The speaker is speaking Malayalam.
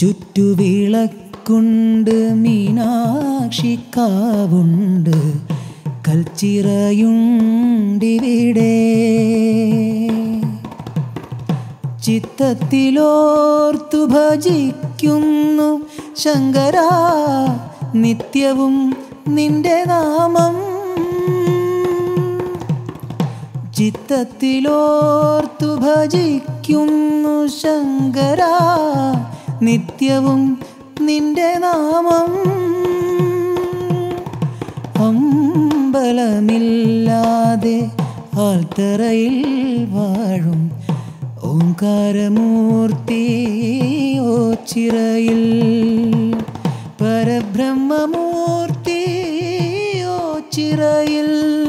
ചുറ്റുവിളക്കുണ്ട് മീനാക്ഷിക്കാവുണ്ട് കൽച്ചിറയുണ്ടിവിടെ ചിത്തത്തിലോർത്തു ഭജിക്കുന്നു ശങ്കര നിത്യവും നിന്റെ നാമം ചിത്തത്തിലോർത്തു ഭജിക്കുന്നു ശങ്കര നിത്യവും നിന്റെ നാമം അമ്പലമില്ലാതെ ആൽത്തറയിൽ വാഴും ഓംകാരമൂർത്തി ഓ ചിറയിൽ പരബ്രഹ്മമൂർത്തി ഓ ചിറയിൽ